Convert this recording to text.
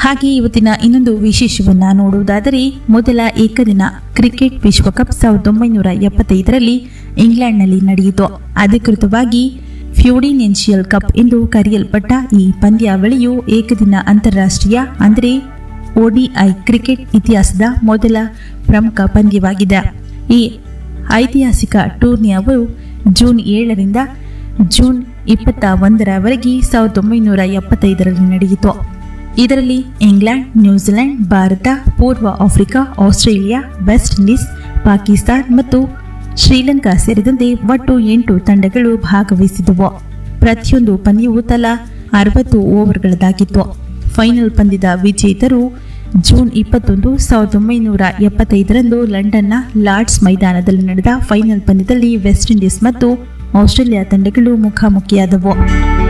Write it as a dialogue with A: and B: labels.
A: ಹಾಗೆ ಇವತ್ತಿನ ಇನ್ನೊಂದು ವಿಶೇಷವನ್ನ ನೋಡುವುದಾದರೆ ಮೊದಲ ಏಕದಿನ ಕ್ರಿಕೆಟ್ ವಿಶ್ವಕಪ್ ಸಾವಿರದ ಒಂಬೈನೂರ ಎಪ್ಪತ್ತೈದರಲ್ಲಿ ಇಂಗ್ಲೆಂಡ್ನಲ್ಲಿ ನಡೆಯಿತು ಅಧಿಕೃತವಾಗಿ ಫ್ಯೂಡಿನೆನ್ಷಿಯಲ್ ಕಪ್ ಎಂದು ಕರೆಯಲ್ಪಟ್ಟ ಈ ಪಂದ್ಯಾವಳಿಯು ಏಕದಿನ ಅಂತಾರಾಷ್ಟ್ರೀಯ ಅಂದರೆ ಒಡಿಐ ಕ್ರಿಕೆಟ್ ಇತಿಹಾಸದ ಮೊದಲ ಪ್ರಮುಖ ಪಂದ್ಯವಾಗಿದೆ ಈ ಐತಿಹಾಸಿಕ ಟೂರ್ನಿಯವರು ಜೂನ್ ಏಳರಿಂದ ಜೂನ್ ಇಪ್ಪತ್ತ ಒಂದರವರೆಗೆ ಸಾವಿರದ ಒಂಬೈನೂರ ಎಪ್ಪತ್ತೈದರಲ್ಲಿ ನಡೆಯಿತು ಇದರಲ್ಲಿ ಇಂಗ್ಲೆಂಡ್ ನ್ಯೂಜಿಲೆಂಡ್ ಭಾರತ ಪೂರ್ವ Africa Australia West Indies Pakistan ಮತ್ತು ಶ್ರೀಲಂಕಾ ಸೇರಿದಂತೆ ಒಟ್ಟು ಎಂಟು ತಂಡಗಳು ಭಾಗವಹಿಸಿದವು ಪ್ರತಿಯೊಂದು ಪಂದ್ಯವು ತಲಾ ಅರವತ್ತು ಓವರ್ಗಳದಾಗಿತ್ತು ಫೈನಲ್ ಪಂದ್ಯದ ವಿಜೇತರು ಜೂನ್ ಇಪ್ಪತ್ತೊಂದು ಸಾವಿರದ ಒಂಬೈನೂರ ಎಪ್ಪತ್ತೈದರಂದು ಲಂಡನ್ನ ಲಾರ್ಡ್ಸ್ ಮೈದಾನದಲ್ಲಿ ನಡೆದ ಫೈನಲ್ ಪಂದ್ಯದಲ್ಲಿ ವೆಸ್ಟ್ ಇಂಡೀಸ್ ಮತ್ತು ಆಸ್ಟ್ರೇಲಿಯಾ ತಂಡಗಳು ಮುಖಾಮುಖಿಯಾದವು